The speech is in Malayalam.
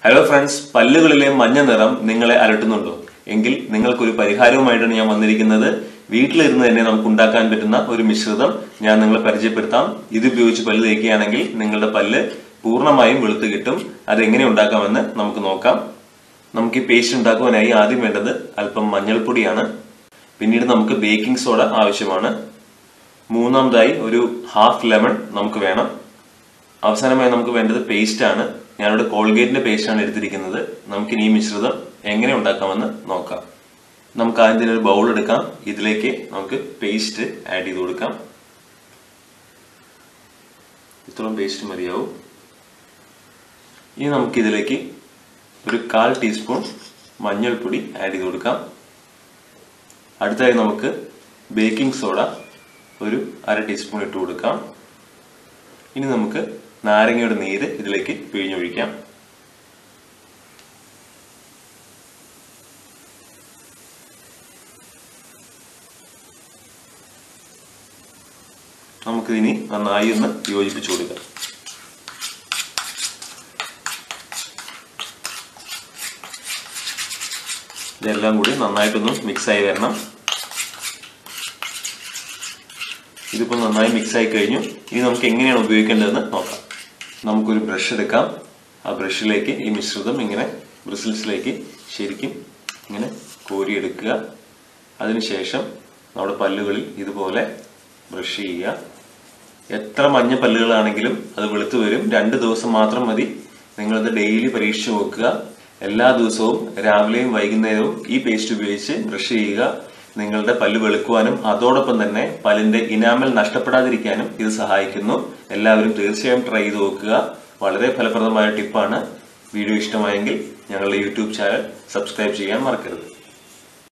ഹലോ ഫ്രണ്ട്സ് പല്ലുകളിലെ മഞ്ഞ നിറം നിങ്ങളെ അലട്ടുന്നുണ്ടോ എങ്കിൽ നിങ്ങൾക്കൊരു പരിഹാരവുമായിട്ടാണ് ഞാൻ വന്നിരിക്കുന്നത് വീട്ടിലിരുന്ന് തന്നെ നമുക്ക് ഉണ്ടാക്കാൻ പറ്റുന്ന ഒരു മിശ്രിതം ഞാൻ നിങ്ങളെ പരിചയപ്പെടുത്താം ഇത് ഉപയോഗിച്ച് പല്ല് തേക്കുകയാണെങ്കിൽ നിങ്ങളുടെ പല്ല് പൂർണ്ണമായും വെളുത്ത് കിട്ടും അതെങ്ങനെ ഉണ്ടാക്കാമെന്ന് നമുക്ക് നോക്കാം നമുക്ക് ഈ പേസ്റ്റ് ഉണ്ടാക്കുവാനായി ആദ്യം വേണ്ടത് അല്പം മഞ്ഞൾപ്പൊടിയാണ് പിന്നീട് നമുക്ക് ബേക്കിംഗ് സോഡ ആവശ്യമാണ് മൂന്നാമതായി ഒരു ഹാഫ് ലെമൺ നമുക്ക് വേണം അവസാനമായി നമുക്ക് വേണ്ടത് പേസ്റ്റ് ആണ് ഞാനിവിടെ കോൾഗേറ്റിന്റെ പേസ്റ്റ് ആണ് എടുത്തിരിക്കുന്നത് നമുക്കിനി ഈ മിശ്രിതം എങ്ങനെ ഉണ്ടാക്കാമെന്ന് നോക്കാം നമുക്ക് ആദ്യം തന്നെ ഒരു ബൗൾ എടുക്കാം ഇതിലേക്ക് നമുക്ക് പേസ്റ്റ് ആഡ് ചെയ്ത് കൊടുക്കാം ഇത്രയും പേസ്റ്റ് മതിയാവും ഇനി നമുക്ക് ഇതിലേക്ക് ഒരു കാൽ ടീസ്പൂൺ മഞ്ഞൾപ്പൊടി ആഡ് ചെയ്ത് കൊടുക്കാം അടുത്തായി നമുക്ക് ബേക്കിംഗ് സോഡ ഒരു അര ടീസ്പൂൺ ഇട്ട് കൊടുക്കാം ഇനി നമുക്ക് നാരങ്ങയുടെ നീര് ഇതിലേക്ക് പിഴിഞ്ഞൊഴിക്കാം നമുക്കിതിനി നന്നായി ഒന്ന് യോജിപ്പിച്ചു കൊടുക്കാം ഇതെല്ലാം കൂടി നന്നായിട്ടൊന്ന് മിക്സ് ആയി വരണം ഇതിപ്പോൾ നന്നായി മിക്സ് ആയി കഴിഞ്ഞു ഇനി നമുക്ക് എങ്ങനെയാണ് ഉപയോഗിക്കേണ്ടതെന്ന് നോക്കാം നമുക്കൊരു ബ്രഷ് എടുക്കാം ആ ബ്രഷിലേക്ക് ഈ മിശ്രിതം ഇങ്ങനെ ബ്രിസിൽസിലേക്ക് ശരിക്കും ഇങ്ങനെ കോരിയെടുക്കുക അതിനുശേഷം നമ്മുടെ പല്ലുകളിൽ ഇതുപോലെ ബ്രഷ് ചെയ്യുക എത്ര മഞ്ഞ പല്ലുകളാണെങ്കിലും അത് വെളുത്തു വരും രണ്ട് ദിവസം മാത്രം മതി നിങ്ങളത് ഡെയിലി പരീക്ഷിച്ച് നോക്കുക എല്ലാ ദിവസവും രാവിലെയും വൈകുന്നേരവും ഈ പേസ്റ്റ് ഉപയോഗിച്ച് ബ്രഷ് ചെയ്യുക നിങ്ങളുടെ പല്ല് വെളുക്കുവാനും അതോടൊപ്പം തന്നെ പല്ലിന്റെ ഇനാമൽ നഷ്ടപ്പെടാതിരിക്കാനും ഇത് സഹായിക്കുന്നു എല്ലാവരും തീർച്ചയായും ട്രൈ ചെയ്ത് നോക്കുക വളരെ ഫലപ്രദമായ ടിപ്പാണ് വീഡിയോ ഇഷ്ടമായെങ്കിൽ ഞങ്ങളുടെ യൂട്യൂബ് ചാനൽ സബ്സ്ക്രൈബ് ചെയ്യാൻ മറക്കരുത്